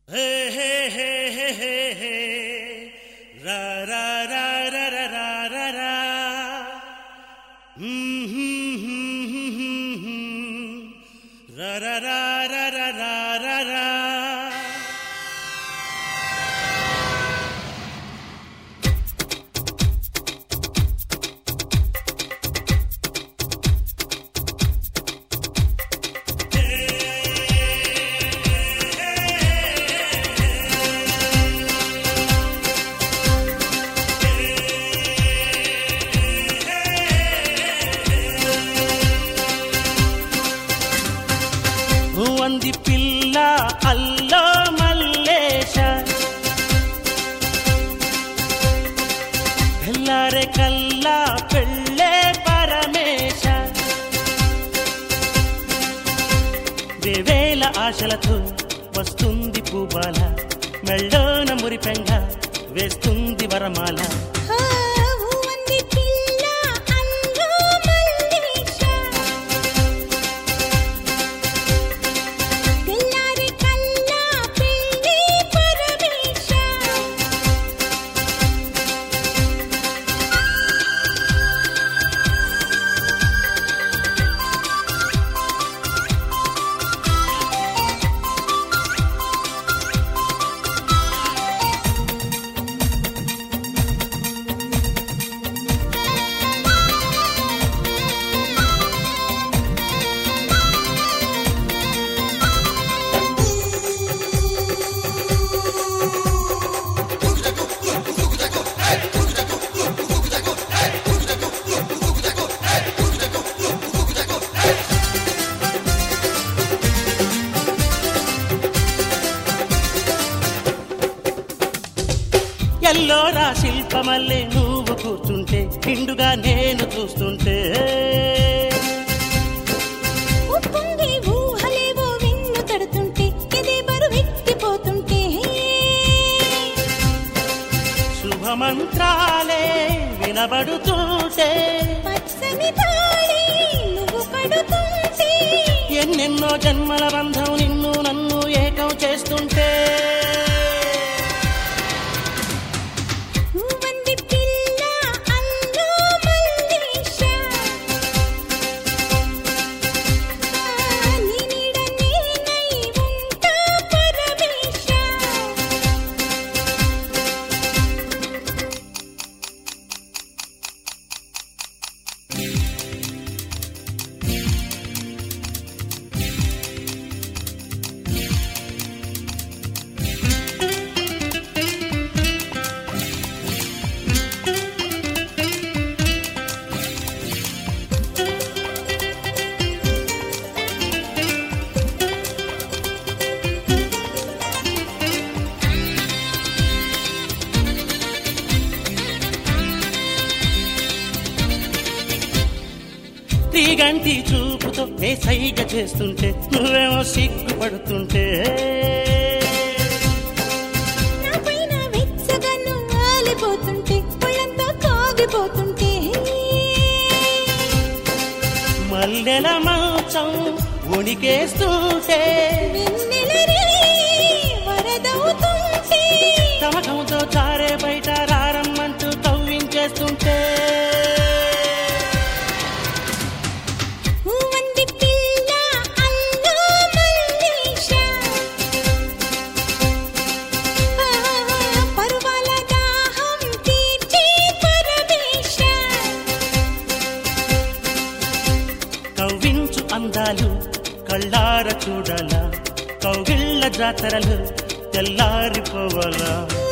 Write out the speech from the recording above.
హే హే హే హే హే హే రా రా రా రా రా రా రా రా హ్మ్ హ్మ్ హ్మ్ హ్మ్ హ్మ్ హ్మ్. రా రా రా రా రా రా రా రా వంది పిల్ల అల్లో మల్లేశ తెల్లారే కల్లా పెళ్ళే పరమేశ వేవేల ఆశలతో వస్తుంది పూబాల మెళ్ళోన మురిపెంగ వేస్తుంది వరమాల హా ఊవంది పిల్ల అల్లో మల్లేశ తెల్లారి కల్లా పెళ్ళి పరమేశ ఎల్లోరా శిల్పమల్లే నువ్వు కూర్చుంటే నిండుగా నేను చూస్తుంటే ఉప్పొంగి ఊహలేవో విన్ను తడుతుంటే ఎదే బరువెక్కిపోతుంటే శుభమంత్రాలే వినబడుతుంటే పచ్చని తాళి నువ్వు కడుతుంటే ఎన్నెన్నో జన్మల బంధం నిన్ను నన్ను ఏకం చేస్తుంటే ఊవంది పిల్ల అల్లో మల్లేశ నీ నీడ నేనై ఉంటా పరమేశ తీగంటి చూపుతో నే సైగ చేస్తుంటే నువ్వేమో సిగ్గుపడుతుంటే నా పైన వెచ్చగా నువ్వు ఆలిపోతుంటే ఒళ్ళంతా కాగిపోతుంటే మల్లెల మంచం ఉణికేస్తుంటే వెన్నెల రే వరదవుతుంటే తమకంతో చారే బయట రారమ్మంటూ కవ్వించేస్తుంటే ఊవంది పిల్ల అల్లో మల్లేశ పరువాల దాహం తీర్చే పరమేశ కవ్వించు అందాలు కళ్ళార చూడాల కౌగిళ్ళ జాతరలు తెల్లారిపోవాలా